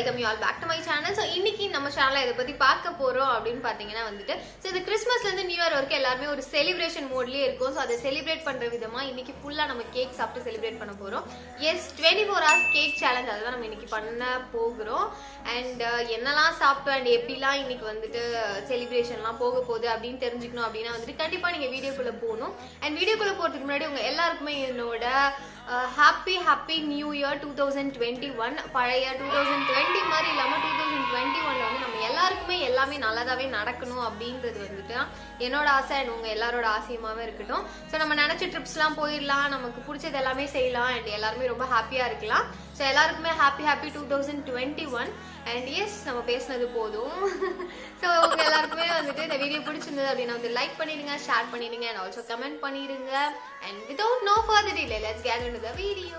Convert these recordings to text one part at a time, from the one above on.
Welcome you all back to my channel so இன்னைக்கு நம்ம சேனல்ல இதை பத்தி பார்க்க போறோம் அப்படின்னு பாத்தீங்கன்னா வந்துட்டு ஸோ இந்த கிறிஸ்மஸ்ல இருந்து நியூ இயர் வரைக்கும் எல்லாருமே ஒரு செலிப்ரேஷன் மோட்லயே இருக்கும் ஸோ அதை செலிப்ரேட் பண்ற விதமா இன்னைக்கு ஃபுல்லா நம்ம கேக் சாப்பிட்டு செலிப்ரேட் பண்ண போறோம் yes twenty four hours cake challenge அதுதான் நம்ம இன்னைக்கு பண்ண போகிறோம் அண்ட் என்னெல்லாம் சாப்பிட்டோம் அண்ட் எப்படிலாம் இன்னைக்கு வந்துட்டு செலிப்ரேஷன்லாம் போக போகுது அப்படின்னு தெரிஞ்சுக்கணும் அப்படின்னா வந்துட்டு கண்டிப்பா நீங்க வீடியோக்குள்ள போகணும் அண்ட் வீடியோக்குள்ள போறதுக்கு முன்னாடி உங்க எல்லாருக்குமே என்னோட happy happy new year two thousand twenty one பழைய டூ தௌசண்ட் டுவெண்ட்டி மாதிரி இல்லாமல் டூ தௌசண்ட் டுவெண்ட்டி ஒன்ல வந்து நம்ம எல்லாருக்குமே எல்லாமே நல்லதாவே நடக்கணும் அப்படின்றது வந்துட்டு என்னோட ஆசை அண்ட் உங்க எல்லாரோட ஆசையுமாவே இருக்கட்டும் ஸோ நம்ம நினைச்ச ட்ரிப்ஸ்லாம் போயிடலாம் நமக்கு பிடிச்சது எல்லாமே செய்யலாம் அண்ட் எல்லாருமே ரொம்ப ஹாப்பியா இருக்கலாம் ஸோ எல்லாருக்குமே happy happy two thousand twenty one and yes நம்ம பேசினது போதும் ஸோ உங்க எல்லாருக்குமே வந்துட்டு இந்த வீடியோ பிடிச்சிருந்தது அப்படின்னா வந்து லைக் பண்ணிடுங்க ஷேர் பண்ணிடுங்க அண்ட் ஆல்சோ கமெண்ட் பண்ணிடுங்க and without no further delay let's get in the video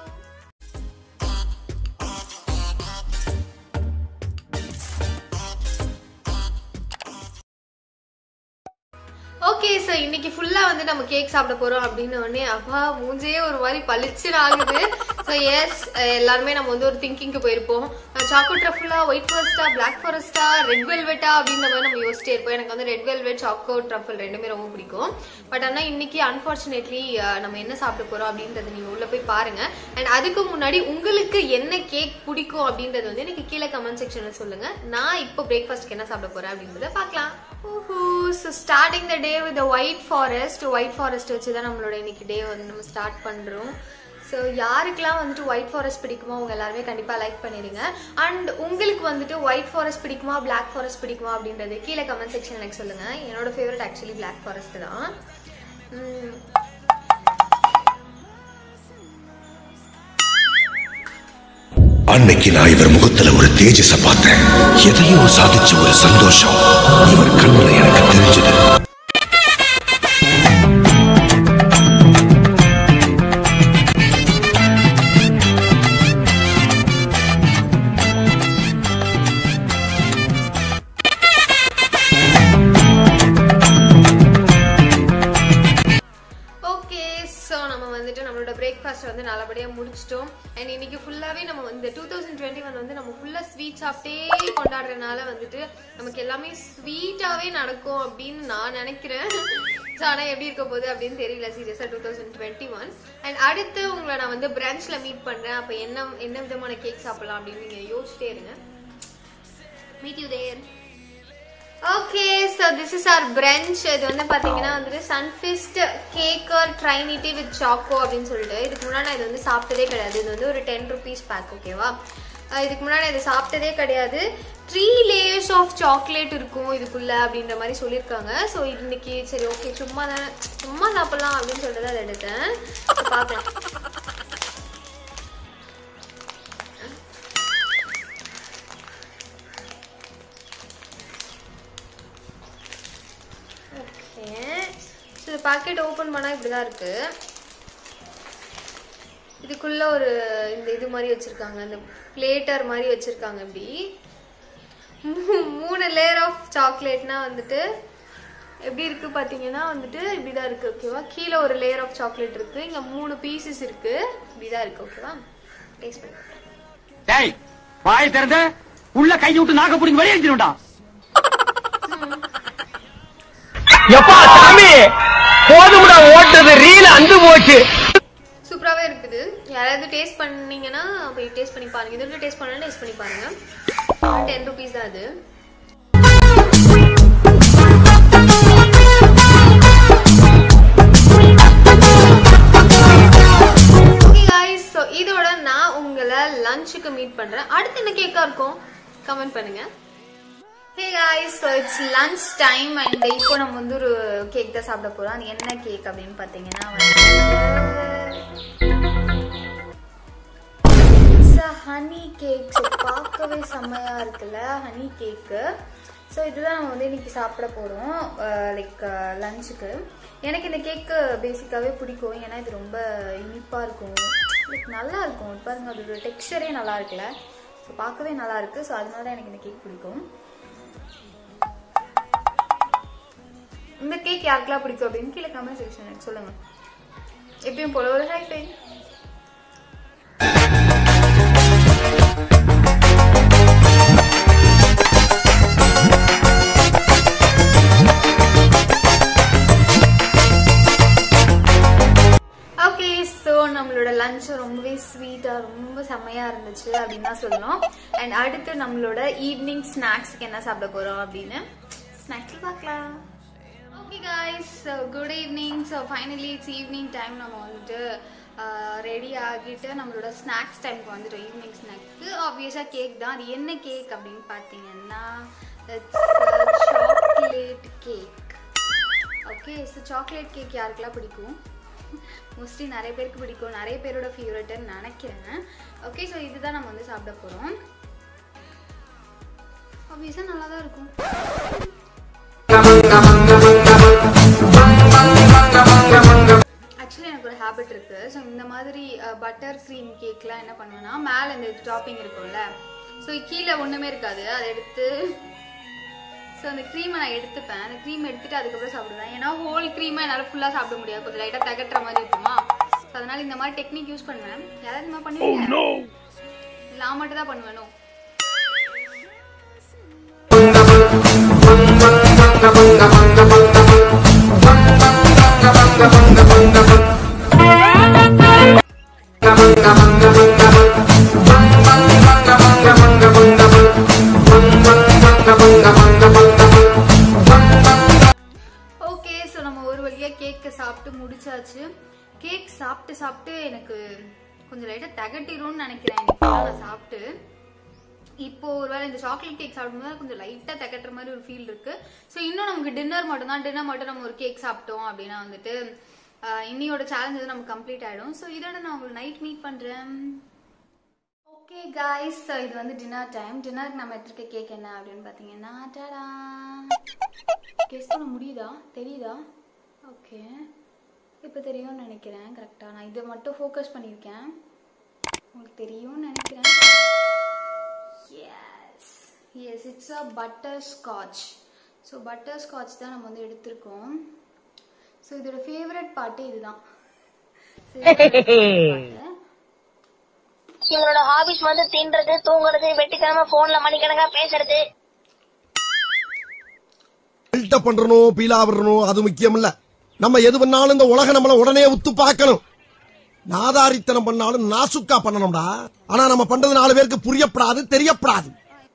okay so இன்னைக்கு ஃபுல்லா வந்து நம்ம கேக் சாப்பிட போறோம் அப்படின்னு உடனே அப்பா மூஞ்சே ஒரு மாதிரி பளிச்சுன்னு ஆகுது ஸோ எஸ் எல்லாருமே நம்ம வந்து ஒரு திங்கிங்க்கு போயிருப்போம் சாக்கோ ட்ரஃபுல்லா ஒயிட் ஃபாரஸ்டா பிளாக் ஃபாரஸ்டா ரெட் வெல்வெட்டா அப்படின்ற மாதிரி நம்ம யோசிச்சிட்டே இருப்போம் எனக்கு வந்து ரெட் வெல்வெட் சாக்கோ ட்ரஃபல் ரெண்டுமே ரொம்ப பிடிக்கும் பட் ஆனால் இன்னைக்கு அன்பார்ச்சுனேட்லி நம்ம என்ன சாப்பிட போறோம் அப்படின்றத நீங்க உள்ள போய் பாருங்க அண்ட் அதுக்கு முன்னாடி உங்களுக்கு என்ன கேக் பிடிக்கும் அப்படின்றது வந்து எனக்கு கீழே கமெண்ட் செக்ஷன்ல சொல்லுங்க நான் இப்போ பிரேக்ஃபாஸ்ட்க்கு என்ன சாப்பிட போறேன் அப்படின்றத பார்க்கலாம் so starting the day with white forest white forest வச்சு தான் நம்மளோட இன்னைக்கு டே வந்து நம்ம ஸ்டார்ட் பண்ணுறோம் ஸோ யாருக்கெல்லாம் வந்துட்டு ஒயிட் ஃபாரஸ்ட் பிடிக்குமோ அவங்க எல்லாருமே கண்டிப்பாக லைக் பண்ணிடுங்க அண்ட் உங்களுக்கு வந்துட்டு ஒயிட் ஃபாரஸ்ட் பிடிக்குமா பிளாக் ஃபாரஸ்ட் பிடிக்குமா அப்படின்றது கீழே கமெண்ட் செக்ஷன் எனக்கு சொல்லுங்கள் என்னோட ஃபேவரட் ஆக்சுவலி பிளாக் ஃபாரஸ்ட் தான் உம், அன்னைக்கு நான் இவர் முகத்துல ஒரு தேஜஸ பார்த்தேன் எதையோ சாதிச்ச ஒரு சந்தோஷம் இவர் கண்ணுல எனக்கு தெரிஞ்சது ஓகே ஸோ நம்ம வந்துட்டு நம்மளோட பிரேக்ஃபாஸ்ட் வந்து நல்லபடியாக முடிச்சிட்டோம் அண்ட் இன்னைக்கு ஃபுல்லாகவே நம்ம வந்து டூ தௌசண்ட் டுவெண்ட்டி ஒன் வந்து நம்ம ஃபுல்லாக ஸ்வீட் சாப்பிட்டே கொண்டாடுறதுனால வந்துட்டு நமக்கு எல்லாமே ஸ்வீட்டாகவே நடக்கும் அப்படின்னு நான் நினைக்கிறேன் ஸோ ஆனால் எப்படி இருக்க போகுது அப்படின்னு தெரியல சீரியஸாக two thousand twenty one and அடுத்து உங்களை நான் வந்து பிரான்ச்சில் மீட் பண்ணுறேன் அப்போ என்ன என்ன விதமான கேக் சாப்பிடலாம் அப்படின்னு நீங்கள் யோசிச்சிட்டே இருங்க meet you there okay so this is our brunch இது வந்து பார்த்தீங்கன்னா வந்துட்டு Sunfeast caker trinity with choco அப்படின்னு சொல்லிட்டு இதுக்கு முன்னாடி நான் இது வந்து சாப்பிட்டதே கிடையாது இது வந்து ஒரு டென் ருபீஸ் பேக் ஓகேவா அஹ் இதுக்கு முன்னாடி இது சாப்பிட்டதே கிடையாது த்ரீ லேயர்ஸ் ஆஃப் சாக்லேட் இருக்கும் இதுக்குள்ள அப்படின்ற மாதிரி சொல்லியிருக்காங்க ஸோ இன்னைக்கு சரி ஓகே சும்மா தானே சும்மா சாப்பிடலாம் அப்படின்னு சொல்லிட்டு அதை எடுத்தேன் So, பார்க்கலாம் ஓகே ஸோ இந்த பாக்கெட் ஓப்பன் பண்ணால் இப்படி தான் இருக்கு இதுக்குள்ள ஒரு இந்த இது மாதிரி வச்சிருக்காங்க இந்த பிளேட்டர் மாதிரி வச்சிருக்காங்க இப்படி மூ- மூணு லேயர் ஆஃப் சாக்லேட்னா வந்துட்டு எப்படி இருக்கு பார்த்தீங்கன்னா வந்துட்டு இப்படி தான் இருக்கு ஓகேவா கீழே ஒரு லேயர் ஆஃப் சாக்லேட் இருக்கு இங்க மூணு பீசஸ் இருக்கு இப்படி தான் இருக்கு ஓகேவா டேஸ்ட் பண்ணி டேய் வாய் திறந்த உள்ள கை விட்டு நாக்க பிடிங்க வெளியே எடுத்துடா எப்பா சாமி போதும்டா ஓட்டது ரீல் அந்து போச்சு சூப்பராகவே இருக்குது யாராவது டேஸ்ட் பண்ணீங்கன்னா போய் டேஸ்ட் பண்ணி பாருங்க இது டேஸ்ட் பண்ணலாம் டேஸ்ட் பண்ணி பாருங்க டென் ருபீஸ் தான் அது Okay guys, so இதோட நான் உங்களை லஞ்சுக்கு மீட் பண்றேன் அடுத்து என்ன கேக்கா இருக்கும் கமெண்ட் பண்ணுங்க hey guys so it's lunch time and இப்போ நம்ம வந்து ஒரு கேக் தான் சாப்பிட போகிறோம் அது என்ன கேக் அப்படின்னு பார்த்தீங்கன்னா வந்து ஹனி கேக் ஸோ பார்க்கவே செம்மையாக இருக்குல்ல ஹனி கேக்கு ஸோ இதுதான் நம்ம வந்து இன்னைக்கு சாப்பிட போகிறோம் லைக் லஞ்சுக்கு எனக்கு இந்த கேக்கு பேசிக்காகவே பிடிக்கும் ஏன்னா இது ரொம்ப இனிப்பாக இருக்கும் லைக் நல்லா இருக்கும் பாருங்க அதோட டெக்ஸ்சரே நல்லா இருக்குல்ல ஸோ பார்க்கவே நல்லா இருக்கு ஸோ அதனால தான் எனக்கு இந்த கேக் பிடிக்கும் இந்த கேக் யாருக்கெல்லாம் பிடிக்கும் அப்படின்னு கீழே கமெண்ட் செக்ஷன் எனக்கு சொல்லுங்க எப்பயும் போல ஒரு ஹை ஃபை செமையா இருந்துச்சு அப்படின்னு தான் சொல்லணும் அண்ட் அடுத்து நம்மளோட ஈவினிங் ஸ்நாக்ஸ்க்கு என்ன சாப்பிட போறோம் அப்படின்னு ஸ்நாக்ஸ் பார்க்கலாம் okay guys good evening so finally it's evening time நம்ம வந்துட்டு ரெடி ஆகிட்டு நம்மளோட ஸ்நாக்ஸ் டைம்க்கு வந்துட்டோம் ஈவினிங் ஸ்நாக்ஸ்க்கு ஆப்வியஸாக கேக் தான் அது என்ன கேக் அப்படின்னு பார்த்தீங்கன்னா chocolate cake okay so chocolate cake யாருக்கெல்லாம் பிடிக்கும் மோஸ்ட்லி நிறைய பேருக்கு பிடிக்கும் நிறைய பேரோட ஃபேவரட்னு நினைக்கிறேன் ஓகே ஸோ இதுதான் நம்ம வந்து சாப்பிட போகிறோம் ஆப்வியஸாக நல்லா தான் இருக்கும் ஆக்சுவலி எனக்கு ஒரு ஹேபிட் இருக்கு ஸோ இந்த மாதிரி பட்டர் க்ரீம் கேக்லாம் என்ன பண்ணுவேன்னா மேலே இந்த டாப்பிங் இருக்கும்ல ஸோ கீழே ஒன்றுமே இருக்காது அதை எடுத்து ஸோ அந்த க்ரீமை நான் எடுத்துப்பேன் அந்த க்ரீம் எடுத்துட்டு அதுக்கப்புறம் சாப்பிடுவேன் ஏன்னா ஹோல் க்ரீமை என்னால் ஃபுல்லாக சாப்பிட முடியாது கொஞ்சம் லைட்டாக தகட்டுற மாதிரி இருக்குமா ஸோ அதனால இந்த மாதிரி டெக்னிக் யூஸ் பண்ணுவேன் யாராவது இந்த மாதிரி பண்ணுவீங்க நான் மட்டும் தான் பண்ணுவேனோ ஓகே ஸோ நம்ம ஒரு வழியா கேக்கை சாப்பிட்டு முடிச்சாச்சு கேக் சாப்பிட்டு சாப்பிட்டு எனக்கு கொஞ்சம் லைட்டாக தகட்டிடும்னு நினைக்கிறேன் இன்னைக்கு நான் சாப்பிட்டு இப்போ ஒருவேளை இந்த சாக்லேட் கேக் சாப்பிடும்போது கொஞ்சம் லைட்டாக தகட்டுற மாதிரி ஒரு ஃபீல் இருக்கு ஸோ இன்னும் நமக்கு டின்னர் மட்டும் தான் டின்னர் மட்டும் நம்ம ஒரு கேக் சாப்பிட்டோம் அப்படின்னா வந்துட்டு ஆஹ், இன்னியோட சேலஞ்ச் வந்து நம்ம கம்ப்ளீட் ஆயிடும் ஸோ இதோட நான் உங்களுக்கு நைட் மீட் பண்றேன் ஓகே காய்ஸ் இது வந்து டின்னர் டைம் டின்னருக்கு நம்ம எடுத்துருக்க கேக் என்ன அப்படின்னு பார்த்தீங்கன்னா டடா கெஸ் பண்ண முடியுதா தெரியுதா ஓகே இப்போ தெரியும்னு நினைக்கிறேன் கரெக்டாக நான் இதை மட்டும் ஃபோக்கஸ் பண்ணியிருக்கேன் உங்களுக்கு தெரியும்னு நினைக்கிறேன் yes yes it's a butterscotch so butterscotch தான் நம்ம வந்து எடுத்திருக்கோம் ஸோ இதோட ஃபேவரட் பாட்டு இதுதான் So, இது favorite part. இவங்களோட ஹாபிஸ் வந்து தின்றது தூங்குறது வெட்டித்தனமா போன்ல மணிக்கணக்கா பேசுறது பில்டப் பண்றணும் பீலா விடணும் அது முக்கியம் இல்ல நம்ம எது பண்ணாலும் இந்த உலகம் நம்மள உடனே உத்து பார்க்கணும் நாதாரித்தனம் பண்ணாலும் நாசுக்கா பண்ணணும்டா ஆனா நம்ம பண்றது நாலு பேருக்கு புரியப்படாது தெரியப்படாது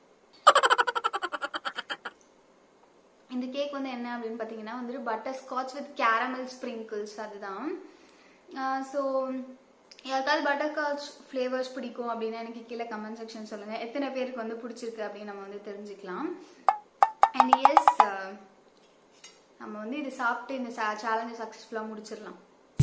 இந்த கேக் வந்து என்ன அப்படின்னு பார்த்தீங்கன்னா வந்துட்டு butterscotch with caramel sprinkles அதுதான் ஸோ யாருக்காவது பட்டர் ஸ்காட்ச் ஃப்ளேவர்ஸ் பிடிக்கும் அப்படின்னா எனக்கு கீழே கமெண்ட் செக்ஷன் சொல்லுங்க எத்தனை பேருக்கு வந்து பிடிச்சிருக்கு அப்படின்னு நம்ம வந்து தெரிஞ்சுக்கலாம் அண்ட் எஸ் நம்ம வந்து இது சாப்பிட்டு இந்த சேலஞ்சை சக்ஸஸ்ஃபுல்லாக முடிச்சிடலாம்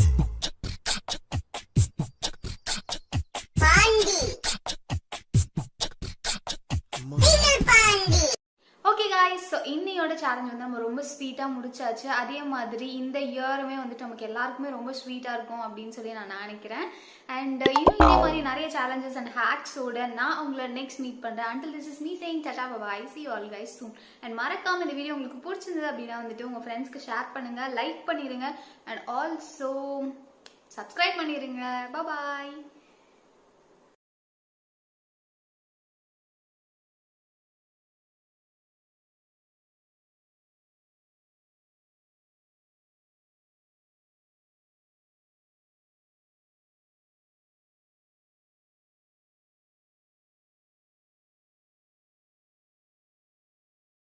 ஓகே காய்ஸ் ஸோ இன்னையோட சேலஞ்ச் வந்து நம்ம ரொம்ப ஸ்வீட்டாக முடிச்சாச்சு அதே மாதிரி இந்த இயருமே வந்துட்டு நமக்கு எல்லாருக்குமே ரொம்ப ஸ்வீட்டாக இருக்கும் அப்படின்னு சொல்லி நான் நினைக்கிறேன் அண்ட் இன்னும் இதே மாதிரி நிறைய சேலஞ்சஸ் அண்ட் ஹேக்ஸோட நான் உங்களை நெக்ஸ்ட் மீட் பண்ணுறேன் until this is me saying tata bye see all guys soon and மறக்காம இந்த வீடியோ உங்களுக்கு பிடிச்சிருந்தது அப்படின்னா வந்துட்டு உங்கள் ஃப்ரெண்ட்ஸ்க்கு ஷேர் பண்ணுங்க லைக் பண்ணிடுங்க அண்ட் ஆல்சோ சப்ஸ்கிரைப் பண்ணிடுங்க பாய்